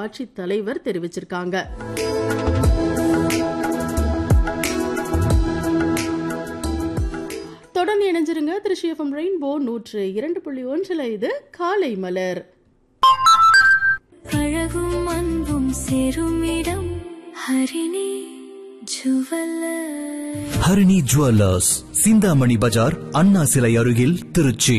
ஆட்சித் தலைவர் தெரிவிச்சிருக்காங்க தொடர்ந்து இணைஞ்சிருங்க திருச்சி எஃப்எம் ரெயின்போ நூற்று இரண்டு புள்ளி ஒன்றில் இது காலை மலர் அழகும் அன்பும் சேரும் இடம் ஹரிணி ஜுவல்லர் ஹரிணி ஜுவல்லர்ஸ் சிந்தாமணி பஜார் அண்ணா சிலை அருகில் திருச்சி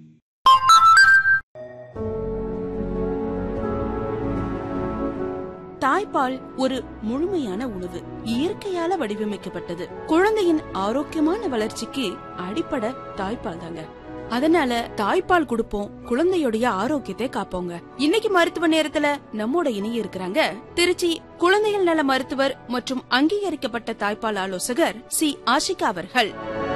தாய்ப்பால் ஒரு முழுமையான உணவு இயற்கையால வடிவமைக்கப்பட்டது குழந்தையின் ஆரோக்கியமான வளர்ச்சிக்கு அடிப்படை தாய்ப்பால் தாங்க அதனால தாய்ப்பால் கொடுப்போம் குழந்தையுடைய ஆரோக்கியத்தை காப்போங்க இன்னைக்கு மருத்துவ நேரத்துல நம்மோட இணைய இருக்கிறாங்க திருச்சி குழந்தைகள் நல மருத்துவர் மற்றும் அங்கீகரிக்கப்பட்ட தாய்ப்பால் ஆலோசகர் சி ஆஷிகா அவர்கள்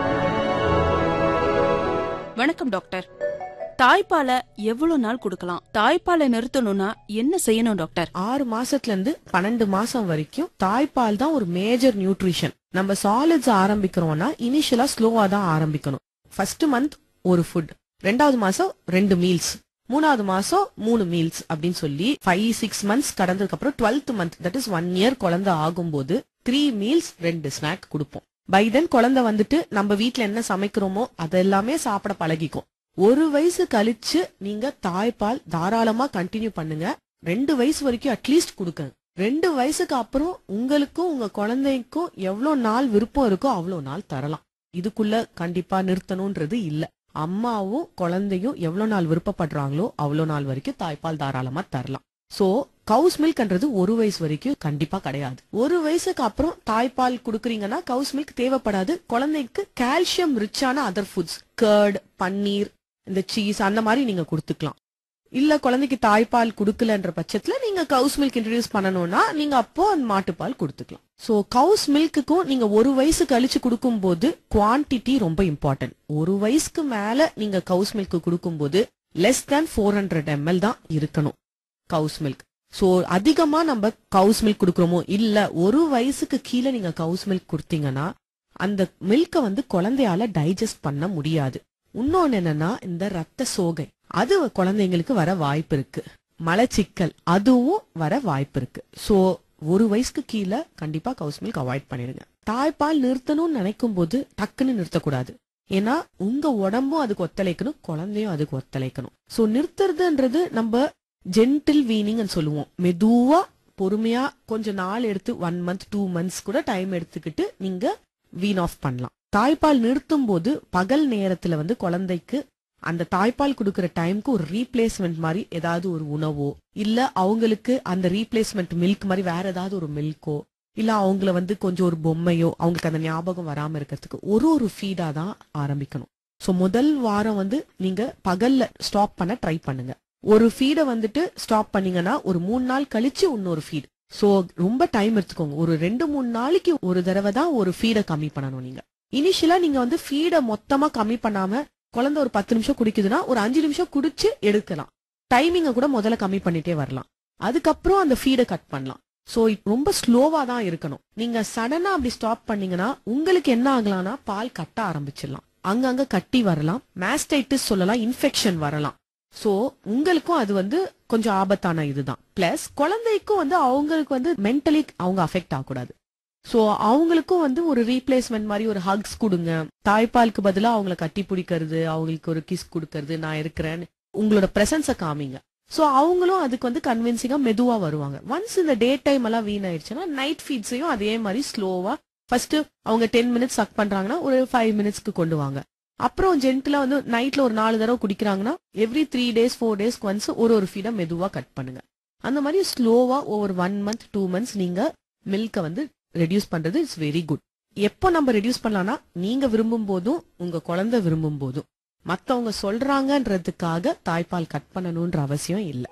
வணக்கம் டாக்டர் தாய்ப்பாலை எவ்வளவு நாள் கொடுக்கலாம் தாய்ப்பாலை நிறுத்தணும்னா என்ன செய்யணும் டாக்டர் ஆறு மாசத்துல இருந்து பன்னெண்டு மாசம் வரைக்கும் தாய்ப்பால் தான் ஒரு மேஜர் நியூட்ரிஷன் நம்ம சாலிட்ஸ் ஆரம்பிக்கிறோம்னா இனிஷியலா ஸ்லோவா தான் ஆரம்பிக்கணும் ஃபர்ஸ்ட் மந்த் ஒரு ஃபுட் ரெண்டாவது மாசம் ரெண்டு மீல்ஸ் மூணாவது மாசம் மூணு மீல்ஸ் அப்படின்னு சொல்லி ஃபைவ் சிக்ஸ் மந்த்ஸ் கடந்ததுக்கு அப்புறம் twelfth month that is one year குழந்தை ஆகும்போது த்ரீ மீல்ஸ் ரெண்டு ஸ்நாக் கொடுப்போம் பை தென் குழந்தை வந்துட்டு நம்ம வீட்ல என்ன சமைக்கிறோமோ அதெல்லாமே சாப்பிட பழகிக்கும் ஒரு வயசு கழிச்சு நீங்க தாய்ப்பால் தாராளமா கண்டினியூ பண்ணுங்க ரெண்டு வயசு வரைக்கும் அட்லீஸ்ட் கொடுக்கங்க ரெண்டு வயசுக்கு அப்புறம் உங்களுக்கும் உங்க குழந்தைக்கும் எவ்வளவு நாள் விருப்பம் இருக்கோ அவ்வளவு நாள் தரலாம் இதுக்குள்ள கண்டிப்பா நிறுத்தணும்ன்றது இல்ல அம்மாவும் குழந்தையும் எவ்வளவு நாள் விருப்பப்படுறாங்களோ அவ்வளவு நாள் வரைக்கும் தாய்ப்பால் தாராளமா தரலாம் சோ கவுஸ் மில்க்ன்றது ஒரு வயசு வரைக்கும் கண்டிப்பா கிடையாது ஒரு வயசுக்கு அப்புறம் தாய்ப்பால் குடுக்குறீங்கன்னா கவுஸ் மில்க் தேவைப்படாது குழந்தைக்கு கால்சியம் ரிச்சான அதர் ஃபுட்ஸ் கர்ட் பன்னீர் இந்த சீஸ் அந்த மாதிரி நீங்க கொடுத்துக்கலாம் இல்ல குழந்தைக்கு தாய்ப்பால் குடுக்கலன்ற பட்சத்துல நீங்க கவுஸ் மில்க் இன்ட்ரடியூஸ் பண்ணணும்னா நீங்க அப்போ அந்த மாட்டுப்பால் கொடுத்துக்கலாம் சோ கவுஸ் மில்க்குக்கும் நீங்க ஒரு வயசு கழிச்சு கொடுக்கும்போது குவான்டிட்டி ரொம்ப இம்பார்ட்டன்ட் ஒரு வயசுக்கு மேல நீங்க கவுஸ் மில்க் கொடுக்கும்போது less than four hundred ML தான் இருக்கணும் கவுஸ் மில்க் சோ அதிகமா நம்ம கவுஸ் மில்க் கொடுக்குறோமோ இல்ல ஒரு வயசுக்கு கீழே நீங்க கவுஸ் மில்க் கொடுத்தீங்கன்னா அந்த மில்க வந்து குழந்தையால டைஜஸ்ட் பண்ண முடியாது இன்னொன்னு என்னன்னா இந்த ரத்த சோகை அது குழந்தைங்களுக்கு வர வாய்ப்பு இருக்கு மலச்சிக்கல் அதுவும் வர வாய்ப்பு இருக்கு சோ ஒரு வயசுக்கு கீழே கண்டிப்பா கவுஸ் மில்க் அவாய்ட் பண்ணிடுங்க தாய்ப்பால் நிறுத்தணும்னு நினைக்கும் போது டக்குன்னு நிறுத்தக்கூடாது ஏன்னா உங்க உடம்பும் அதுக்கு ஒத்துழைக்கணும் குழந்தையும் அதுக்கு ஒத்துழைக்கணும் சோ நிறுத்துறதுன்றது நம்ம ஜென்டில் வீனிங் சொல்லுவோம் மெதுவா பொறுமையா கொஞ்ச நாள் எடுத்து ஒன் மந்த் டூ மந்த்ஸ் கூட டைம் எடுத்துக்கிட்டு நீங்க வீன் ஆஃப் பண்ணலாம் தாய்ப்பால் நிறுத்தும் போது பகல் நேரத்துல வந்து குழந்தைக்கு அந்த தாய்ப்பால் கொடுக்கிற டைம்க்கு ஒரு ரீப்ளேஸ்மெண்ட் மாதிரி ஏதாவது ஒரு உணவோ இல்ல அவங்களுக்கு அந்த ரீப்ளேஸ்மெண்ட் மில்க் மாதிரி வேற ஏதாவது ஒரு மில்கோ இல்ல அவங்கள வந்து கொஞ்சம் ஒரு பொம்மையோ அவங்களுக்கு அந்த ஞாபகம் வராம இருக்கிறதுக்கு ஒரு ஒரு ஃபீடா தான் ஆரம்பிக்கணும் சோ முதல் வாரம் வந்து நீங்க பகல்ல ஸ்டாப் பண்ண ட்ரை பண்ணுங்க ஒரு ஃபீடை வந்துட்டு ஸ்டாப் பண்ணீங்கன்னா ஒரு மூணு நாள் கழிச்சு இன்னொரு ஃபீட் சோ ரொம்ப டைம் எடுத்துக்கோங்க ஒரு ரெண்டு மூணு நாளைக்கு ஒரு தடவை தான் ஒரு ஃபீடை கம்மி பண்ணணும் நீங்க இனிஷியலா நீங்க வந்து ஃபீடை மொத்தமா கம்மி பண்ணாம குழந்தை ஒரு பத்து நிமிஷம் குடிக்குதுன்னா ஒரு அஞ்சு நிமிஷம் குடிச்சு எடுக்கலாம் டைமிங்க கூட முதல்ல கம்மி பண்ணிட்டே வரலாம் அதுக்கப்புறம் அந்த ஃபீடை கட் பண்ணலாம் சோ ரொம்ப ஸ்லோவா தான் இருக்கணும் நீங்க சடனா அப்படி ஸ்டாப் பண்ணீங்கன்னா உங்களுக்கு என்ன ஆகலாம்னா பால் கட்ட ஆரம்பிச்சிடலாம் அங்கங்க கட்டி வரலாம் மாஸ்டைட்டிஸ் சொல்லலாம் இன்ஃபெக்ஷன் வரலாம் சோ உங்களுக்கும் அது வந்து கொஞ்சம் ஆபத்தான இதுதான் பிளஸ் குழந்தைக்கும் வந்து அவங்களுக்கு வந்து மென்டலி அவங்க அஃபெக்ட் ஆகக்கூடாது சோ அவங்களுக்கும் வந்து ஒரு ரீப்ளேஸ்மெண்ட் மாதிரி ஒரு ஹக்ஸ் கொடுங்க தாய்ப்பாலுக்கு பதிலா அவங்கள கட்டி பிடிக்கிறது அவங்களுக்கு ஒரு கிஸ் கொடுக்கறது நான் இருக்கிறேன்னு உங்களோட பிரசன்ஸ காமிங்க சோ அவங்களும் அதுக்கு வந்து கன்வின்சிங்கா மெதுவா வருவாங்க ஒன்ஸ் இந்த டே டைம் எல்லாம் வீணாயிடுச்சுன்னா நைட் ஃபீட்ஸையும் அதே மாதிரி ஸ்லோவா ஃபர்ஸ்ட் அவங்க டென் மினிட்ஸ் சக் பண்றாங்கன்னா ஒரு ஃபைவ் மினிட்ஸ்க்கு கொண்டு வாங்க அப்புறம் ஜென்டிலா வந்து நைட்ல ஒரு நாலு தடவை குடிக்கிறாங்கன்னா எவ்ரி த்ரீ டேஸ் ஃபோர் டேஸ்க்கு ஒன்ஸ் ஒரு ஒரு ஃபீடை மெதுவா கட் பண்ணுங்க அந்த மாதிரி ஸ்லோவா ஒவ்வொரு ஒன் மந்த் டூ மந்த்ஸ் நீங்க மில்க வந்து ரெடியூஸ் பண்றது இட்ஸ் வெரி குட் எப்போ நம்ம ரெடியூஸ் பண்ணலாம்னா நீங்க விரும்பும் போதும் உங்க குழந்தை விரும்பும் போதும் மத்தவங்க சொல்றாங்கன்றதுக்காக தாய்ப்பால் கட் பண்ணணும்ன்ற அவசியம் இல்ல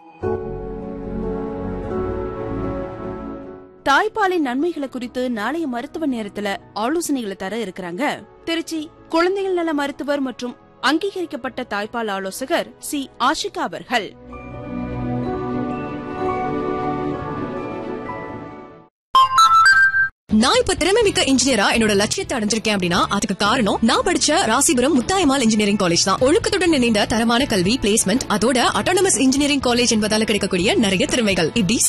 தாய்ப்பாலின் நன்மைகளை குறித்து நாளைய மருத்துவ நேரத்துல ஆலோசனைகளை தர இருக்கிறாங்க திருச்சி குழந்தைகள் நல மருத்துவர் மற்றும் அங்கீகரிக்கப்பட்ட தாய்ப்பால் ஆலோசகர் சி ஆஷிகா அவர்கள் நான் இப்ப திறமை மிக்க இன்ஜினியரா என்னோட லட்சியத்தை அடைஞ்சிருக்கேன் அப்படின்னா அதுக்கு காரணம் நான் படிச்ச ராசிபுரம் முத்தாயமால் இன்ஜினியரிங் காலேஜ் தான் ஒழுக்கத்துடன் இணைந்த தரமான கல்வி பிளேஸ்மெண்ட் அதோட அட்டானமஸ் இன்ஜினியரிங் காலேஜ் என்பதால கிடைக்கக்கூடிய நிறைய திறமைகள் இப்படி